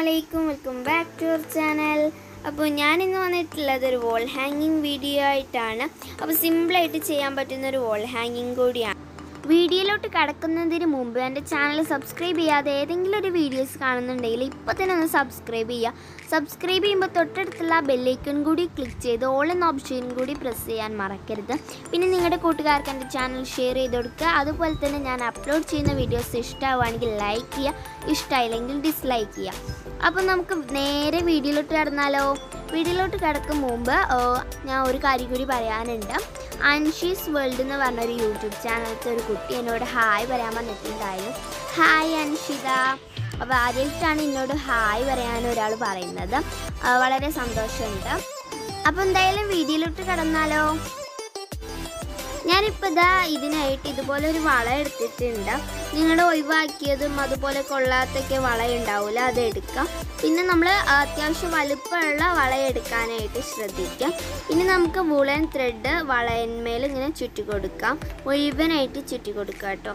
അലൈക്കും welcome back to our channel അപ്പോൾ ഞാൻ ഇന്ന് വന്നിട്ടുള്ളത് ഒരു വോൾ ഹാങ്ങിങ് വീഡിയോ ആയിട്ടാണ് അപ്പോൾ സിമ്പിളായിട്ട് ചെയ്യാൻ പറ്റുന്ന ഒരു വോൾ ഹാങ്ങിങ് കൂടിയാണ് വീഡിയോയിലോട്ട് കടക്കുന്നതിന് മുമ്പ് എൻ്റെ ചാനൽ സബ്സ്ക്രൈബ് ചെയ്യാതെ ഏതെങ്കിലും ഒരു വീഡിയോസ് കാണുന്നുണ്ടെങ്കിൽ ഇപ്പോൾ തന്നെ ഒന്ന് സബ്സ്ക്രൈബ് ചെയ്യുക സബ്സ്ക്രൈബ് ചെയ്യുമ്പോൾ തൊട്ടടുത്തുള്ള ബെല്ലൈക്കൺ കൂടി ക്ലിക്ക് ചെയ്ത് ഓൾ എന്ന ഓപ്ഷനും കൂടി പ്രസ് ചെയ്യാൻ മറക്കരുത് പിന്നെ നിങ്ങളുടെ കൂട്ടുകാർക്ക് എൻ്റെ ചാനൽ ഷെയർ ചെയ്ത് കൊടുക്കുക അതുപോലെ തന്നെ ഞാൻ അപ്ലോഡ് ചെയ്യുന്ന വീഡിയോസ് ഇഷ്ടമാവുകയാണെങ്കിൽ ലൈക്ക് ചെയ്യുക ഇഷ്ടമായില്ലെങ്കിൽ ഡിസ്ലൈക്ക് ചെയ്യുക അപ്പോൾ നമുക്ക് നേരെ വീഡിയോയിലോട്ട് കടന്നാലോ വീഡിയോയിലോട്ട് കിടക്കും മുമ്പ് ഓ, ഞാൻ ഒരു കാര്യം കൂടി പറയാനുണ്ട് അൻഷീസ് വേൾഡ് എന്ന് പറഞ്ഞൊരു യൂട്യൂബ് ചാനലത്തെ ഒരു കുട്ടി എന്നോട് ഹായ് പറയാൻ പറഞ്ഞിട്ടുണ്ടായിരുന്നു ഹായ് അൻഷിത അപ്പോൾ ആദ്യമായിട്ടാണ് എന്നോട് ഹായ് പറയാൻ ഒരാൾ പറയുന്നത് ആ, വളരെ സന്തോഷമുണ്ട് അപ്പോൾ എന്തായാലും വീഡിയോയിലോട്ട് കടന്നാലോ ഞാനിപ്പോൾ ഇതാ ഇതിനായിട്ട് ഇതുപോലെ ഒരു വള എടുത്തിട്ടുണ്ട് നിങ്ങളുടെ ഒഴിവാക്കിയതും അതുപോലെ കൊള്ളാത്തൊക്കെ വള ഉണ്ടാവില്ല അത് എടുക്കാം പിന്നെ നമ്മൾ അത്യാവശ്യം വലുപ്പമുള്ള വള എടുക്കാനായിട്ട് ശ്രദ്ധിക്കാം ഇനി നമുക്ക് വുളൻ ത്രെഡ് വളയന്മേൽ ഇങ്ങനെ ചുറ്റി കൊടുക്കാം മുഴുവനായിട്ട് ചുറ്റി കൊടുക്കാം കേട്ടോ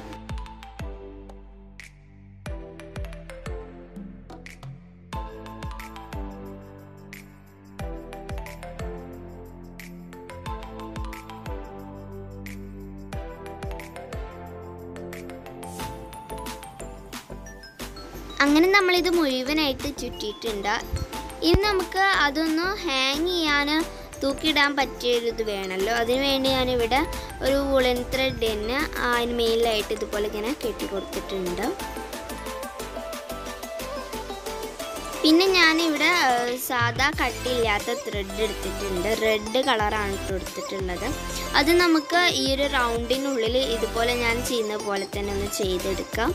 അങ്ങനെ നമ്മളിത് മുഴുവനായിട്ട് ചുറ്റിയിട്ടുണ്ട് ഇനി നമുക്ക് അതൊന്ന് ഹാങ് ചെയ്യാൻ തൂക്കിയിടാൻ പറ്റിയൊരിത് വേണമല്ലോ അതിന് വേണ്ടി ഞാനിവിടെ ഒരു വുളൻ ത്രെഡിന് അതിന് മേലിലായിട്ട് ഇതുപോലെ ഇങ്ങനെ കെട്ടി കൊടുത്തിട്ടുണ്ട് പിന്നെ ഞാനിവിടെ ആ, സാദാ കട്ടിയില്ലാത്ത ത്രെഡ് എടുത്തിട്ടുണ്ട് റെഡ് കളറാണ് ഇട്ട് കൊടുത്തിട്ടുള്ളത് അത് നമുക്ക് ഈ ഒരു റൗണ്ടിനുള്ളിൽ ഇതുപോലെ ഞാൻ ചെയ്യുന്ന പോലെ തന്നെ ഒന്ന് ചെയ്തെടുക്കാം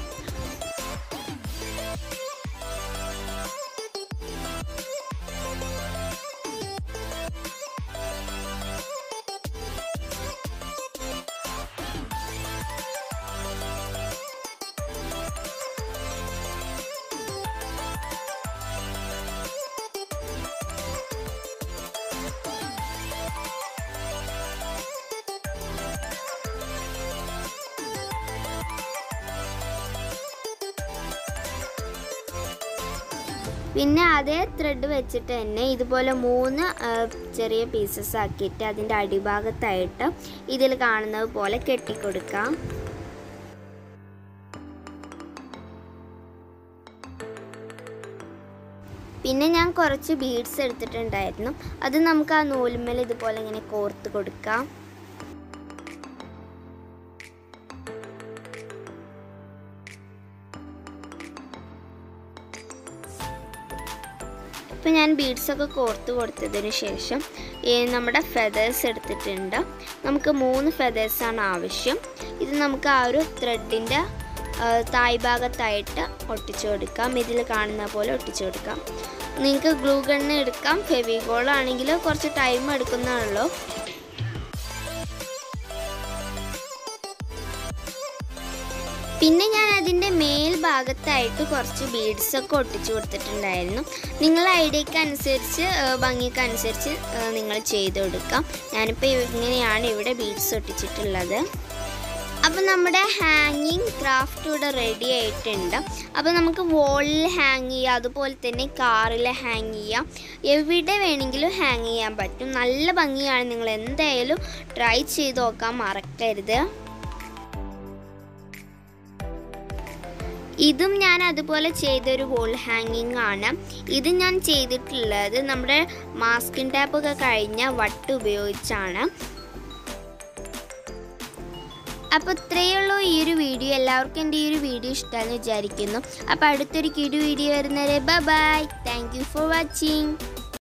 പിന്നെ അതേ ത്രെഡ് വെച്ചിട്ട് തന്നെ ഇതുപോലെ മൂന്ന് ആ, ചെറിയ പീസസ് ആക്കിയിട്ട് അതിൻ്റെ അടിഭാഗത്തായിട്ട് ഇതിൽ കാണുന്നത് പോലെ കെട്ടിക്കൊടുക്കാം പിന്നെ ഞാൻ കുറച്ച് ബീഡ്സ് എടുത്തിട്ടുണ്ടായിരുന്നു അത് നമുക്ക് ആ നൂലുമ്മൽ ഇതുപോലെ ഇങ്ങനെ കോർത്ത് കൊടുക്കാം ഇപ്പം ഞാൻ ബീഡ്സൊക്കെ കോർത്ത് കൊടുത്തതിന് ശേഷം ഈ നമ്മുടെ ഫെതേഴ്സ് എടുത്തിട്ടുണ്ട് നമുക്ക് മൂന്ന് ഫെതേഴ്സാണ് ആവശ്യം ഇത് നമുക്ക് ആ ഒരു ത്രെഡിൻ്റെ തായ് ഭാഗത്തായിട്ട് ഒട്ടിച്ചു കൊടുക്കാം ഇതിൽ കാണുന്ന പോലെ ഒട്ടിച്ചു കൊടുക്കാം നിങ്ങൾക്ക് ഗ്ലൂ ഗണ്ണ് എടുക്കാം ഫെവിഗോൾ ആണെങ്കിൽ കുറച്ച് ടൈം എടുക്കുന്നതാണല്ലോ പിന്നെ ഞാൻ അതിൻ്റെ മേൽഭാഗത്തായിട്ട് കുറച്ച് ബീഡ്സ് ഒക്കെ ഒട്ടിച്ചു കൊടുത്തിട്ടുണ്ടായിരുന്നു നിങ്ങളുടെ ഐഡിയക്ക് അനുസരിച്ച് ആ, ഭംഗിക്ക് അനുസരിച്ച് നിങ്ങൾ ചെയ്ത് കൊടുക്കാം ഞാനിപ്പോൾ ഇങ്ങനെയാണ് ഇവിടെ ബീഡ്സ് ഒട്ടിച്ചിട്ടുള്ളത് അപ്പോൾ നമ്മുടെ ഹാങ്ങിങ് ക്രാഫ്റ്റ് ഇവിടെ റെഡി ആയിട്ടുണ്ട് അപ്പോൾ നമുക്ക് വോളിൽ ഹാങ് ചെയ്യാം അതുപോലെ തന്നെ കാറിൽ ഹാങ് ചെയ്യാം എവിടെ വേണമെങ്കിലും ഹാങ് ചെയ്യാൻ പറ്റും നല്ല ഭംഗിയാണ് നിങ്ങൾ എന്തായാലും ട്രൈ ചെയ്ത് നോക്കാൻ മറക്കരുത് ഇതും ഞാൻ അതുപോലെ ചെയ്തൊരു വോൾ ഹാങ്ങിങ് ആണ് ഇത് ഞാൻ ചെയ്തിട്ടുള്ളത് നമ്മുടെ മാസ്കിൻ ടാപ്പ് ഒക്കെ കഴിഞ്ഞ വട്ട് ഉപയോഗിച്ചാണ് അപ്പോൾ ഇത്രയേ ഉള്ളൂ ഈ ഒരു വീഡിയോ എല്ലാവർക്കും എൻ്റെ ഈ ഒരു വീഡിയോ ഇഷ്ടമാണെന്ന് വിചാരിക്കുന്നു അപ്പോൾ അടുത്തൊരു കിടു വീഡിയോ വരുന്നവരെ bye bye thank you for watching